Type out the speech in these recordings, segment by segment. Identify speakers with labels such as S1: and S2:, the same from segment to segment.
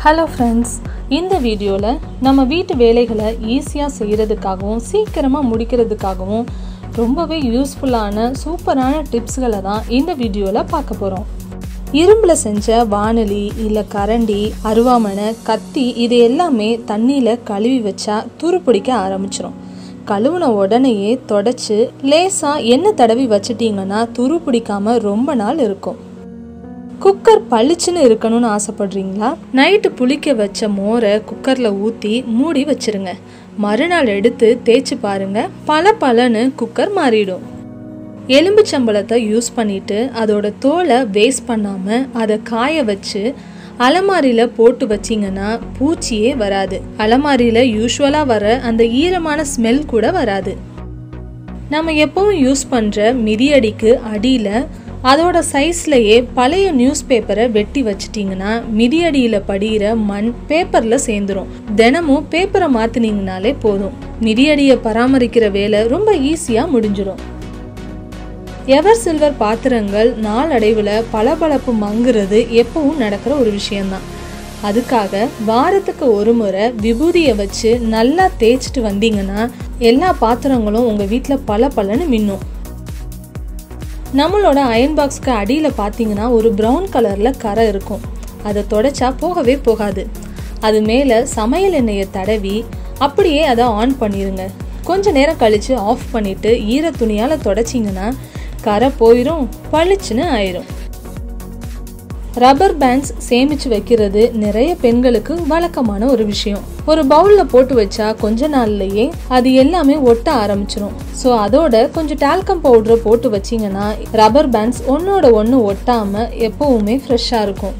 S1: hello friends இந்த வீடியோவில் நம்ம வீட்டு வேலைகளை ஈஸியாக செய்கிறதுக்காகவும் சீக்கிரமாக முடிக்கிறதுக்காகவும் ரொம்பவே யூஸ்ஃபுல்லான சூப்பரான டிப்ஸ்களை தான் இந்த வீடியோவில் பார்க்க போகிறோம் இரும்பில் செஞ்ச வானொலி இல்லை கரண்டி அருவாமனை கத்தி இது எல்லாமே தண்ணியில் கழுவி வச்சா துருப்பிடிக்க ஆரம்பிச்சிரும் கழுவுன உடனேயே தொடச்சி லேசாக எண்ணெய் தடவி வச்சிட்டிங்கன்னா துரு பிடிக்காம ரொம்ப நாள் இருக்கும் குக்கர் பளிச்சுன்னு இருக்கணும்னு ஆசைப்படுறீங்களா நைட்டு புளிக்க வச்ச மோரை குக்கரில் ஊற்றி மூடி வச்சிருங்க மறுநாள் எடுத்து தேய்ச்சி பாருங்க பல பலன்னு குக்கர் மாறிடும் எலும்பு சம்பளத்தை யூஸ் பண்ணிட்டு அதோட தோலை வேஸ்ட் பண்ணாமல் அதை காய வச்சு அலமாரியில் போட்டு வச்சிங்கன்னா பூச்சியே வராது அலமாரியில் யூஸ்வலாக வர அந்த ஈரமான ஸ்மெல் கூட வராது நம்ம எப்பவும் யூஸ் பண்ணுற மிதியடிக்கு அடியில் அதோட சைஸ்லயே பழைய நியூஸ் பேப்பரை வெட்டி வச்சிட்டிங்கன்னா மிதியடியில் படிகிற மண் பேப்பரில் சேர்ந்துரும் தினமும் பேப்பரை மாற்றினீங்கனாலே போதும் மிதியடியை பராமரிக்கிற வேலை ரொம்ப ஈஸியாக முடிஞ்சிடும் எவர் சில்வர் பாத்திரங்கள் நாளடைவில் பளபளப்பு மங்குறது எப்பவும் நடக்கிற ஒரு விஷயம்தான் அதுக்காக வாரத்துக்கு ஒரு முறை விபூதியை வச்சு நல்லா தேய்ச்சிட்டு வந்தீங்கன்னா எல்லா பாத்திரங்களும் உங்கள் வீட்டில் பல பலன்னு மின்னும் நம்மளோட அயன் பாக்ஸ்க்கு அடியில் பார்த்தீங்கன்னா ஒரு ப்ரௌன் கலரில் கரை இருக்கும் அதை தொடச்சா போகவே போகாது அது மேலே சமையல் எண்ணெயை தடவி அப்படியே அதை ஆன் பண்ணிடுங்க கொஞ்ச நேரம் கழித்து ஆஃப் பண்ணிவிட்டு ஈர துணியால் தொடச்சிங்கன்னா கரை போயிடும் பளிச்சுன்னு ஆயிரும் ரப்பர் பேண்ட்ஸ் சேமிச்சு வைக்கிறது நிறைய பெண்களுக்கு வழக்கமான ஒரு விஷயம் ஒரு பவுல்ல போட்டு வச்சா கொஞ்ச நாள்லயே அது எல்லாமே ஒட்ட ஆரம்பிச்சிரும் ஸோ அதோட கொஞ்சம் டால்கம் பவுடரை போட்டு வச்சிங்கன்னா ரப்பர் பேண்ட்ஸ் ஒன்னோட ஒன்று ஒட்டாம எப்பவுமே ஃப்ரெஷ்ஷாக இருக்கும்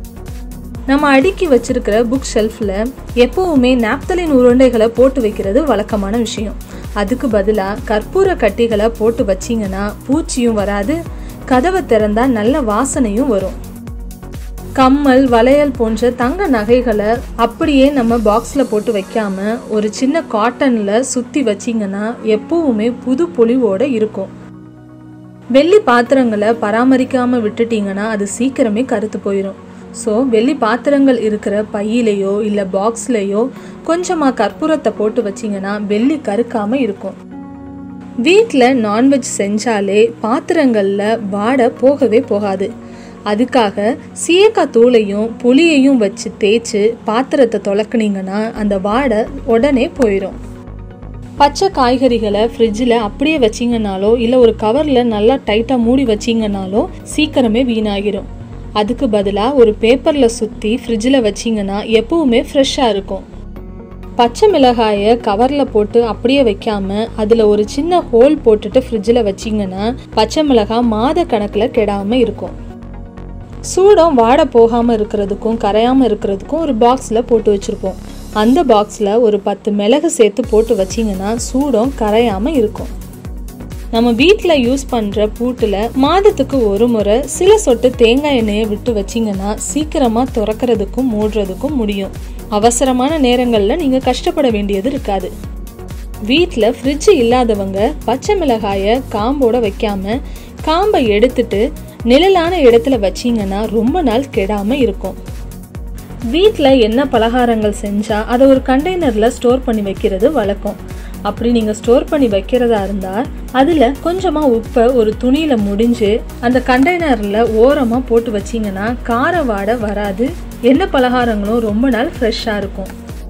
S1: நம்ம அடுக்கி வச்சிருக்கிற புக் ஷெல்ஃபில் எப்பவுமே நாப்தலின் உருண்டைகளை போட்டு வைக்கிறது வழக்கமான விஷயம் அதுக்கு பதிலாக கற்பூர கட்டிகளை போட்டு வச்சிங்கன்னா பூச்சியும் வராது கதவை திறந்தா நல்ல வாசனையும் வரும் கம்மல் வளையல் போன்ற தங்க நகைகளை அப்படியே நம்ம பாக்ஸில் போட்டு வைக்காம ஒரு சின்ன காட்டனில் சுற்றி வச்சிங்கன்னா எப்பவுமே புது பொலிவோட இருக்கும் வெள்ளி பாத்திரங்களை பராமரிக்காமல் விட்டுட்டீங்கன்னா அது சீக்கிரமே கருத்து போயிடும் ஸோ வெள்ளி பாத்திரங்கள் இருக்கிற பையிலையோ இல்லை பாக்ஸ்லேயோ கொஞ்சமாக கற்பூரத்தை போட்டு வச்சிங்கன்னா வெள்ளி கருக்காமல் இருக்கும் வீட்டில் நான்வெஜ் செஞ்சாலே பாத்திரங்களில் வாடை போகவே போகாது அதுக்காக சீயக்காய் தூளையும் புளியையும் வச்சு தேய்ச்சி பாத்திரத்தை தொலக்குனீங்கன்னா அந்த வாடை உடனே போயிடும் பச்சை காய்கறிகளை ஃப்ரிட்ஜில் அப்படியே வச்சிங்கனாலோ இல்லை ஒரு கவரில் நல்லா டைட்டாக மூடி வச்சிங்கனாலோ சீக்கிரமே வீணாகிடும் அதுக்கு பதிலாக ஒரு பேப்பரில் சுற்றி ஃப்ரிட்ஜில் வச்சிங்கன்னா எப்பவுமே ஃப்ரெஷ்ஷாக இருக்கும் பச்சை மிளகாயை கவரில் போட்டு அப்படியே வைக்காம அதில் ஒரு சின்ன ஹோல் போட்டுட்டு ஃப்ரிட்ஜில் வச்சிங்கன்னா பச்சை மிளகாய் மாத கணக்கில் கெடாமல் இருக்கும் சூடம் வாட போகாமல் இருக்கிறதுக்கும் கரையாமல் இருக்கிறதுக்கும் ஒரு பாக்ஸில் போட்டு வச்சுருப்போம் அந்த பாக்ஸில் ஒரு பத்து மிளகு சேர்த்து போட்டு வச்சிங்கன்னா சூடம் கரையாமல் இருக்கும் நம்ம வீட்டில் யூஸ் பண்ணுற பூட்டில் மாதத்துக்கு ஒரு முறை சில சொட்டு தேங்காய் எண்ணெயை விட்டு வச்சிங்கன்னா சீக்கிரமாக திறக்கிறதுக்கும் மூடுறதுக்கும் முடியும் அவசரமான நேரங்களில் நீங்கள் கஷ்டப்பட வேண்டியது இருக்காது வீட்டில் ஃப்ரிட்ஜ் இல்லாதவங்க பச்சை மிளகாயை காம்போட வைக்காம காம்பை எடுத்துட்டு நிழலான இடத்துல வச்சிங்கன்னா ரொம்ப நாள் கெடாம இருக்கும் வீட்டில் என்ன பலகாரங்கள் செஞ்சால் அதை ஒரு கண்டெய்னரில் ஸ்டோர் பண்ணி வைக்கிறது வழக்கம் அப்படி நீங்கள் ஸ்டோர் பண்ணி வைக்கிறதா இருந்தால் அதில் கொஞ்சமாக உப்பை ஒரு துணியில் முடிஞ்சு அந்த கண்டெய்னரில் ஓரமாக போட்டு வச்சிங்கன்னா கார வாடை வராது என்ன பலகாரங்களும் ரொம்ப நாள் ஃப்ரெஷ்ஷாக இருக்கும்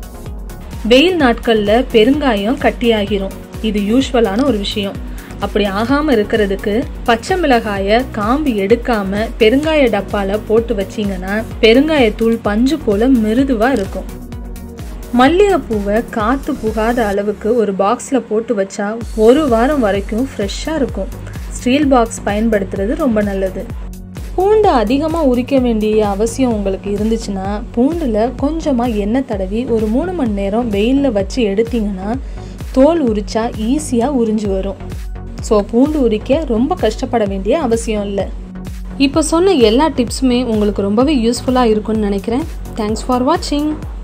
S1: வெயில் நாட்களில் பெருங்காயம் கட்டியாகிரும் இது யூஸ்வலான ஒரு விஷயம் அப்படி ஆகாம இருக்கிறதுக்கு பச்சை மிளகாய காம்பு எடுக்காம பெருங்காய டப்பால போட்டு வச்சிங்கன்னா பெருங்காயத்தூள் பஞ்சு போல மிருதுவா இருக்கும் மல்லிகைப்பூவை காத்து புகாத அளவுக்கு ஒரு பாக்ஸ்ல போட்டு வச்சா ஒரு வாரம் வரைக்கும் ஃப்ரெஷ்ஷா இருக்கும் ஸ்டீல் பாக்ஸ் பயன்படுத்துறது ரொம்ப நல்லது பூண்டை அதிகமாக உரிக்க வேண்டிய அவசியம் உங்களுக்கு இருந்துச்சுன்னா பூண்டில் கொஞ்சமாக எண்ணெய் தடவி ஒரு மூணு மணி நேரம் வெயிலில் வச்சு எடுத்தீங்கன்னா தோல் உரிச்சா ஈஸியாக உறிஞ்சு வரும் ஸோ பூண்டு உரிக்க ரொம்ப கஷ்டப்பட வேண்டிய அவசியம் இல்லை இப்போ சொன்ன எல்லா டிப்ஸுமே உங்களுக்கு ரொம்பவே யூஸ்ஃபுல்லாக இருக்கும்னு நினைக்கிறேன் தேங்க்ஸ் ஃபார் வாட்சிங்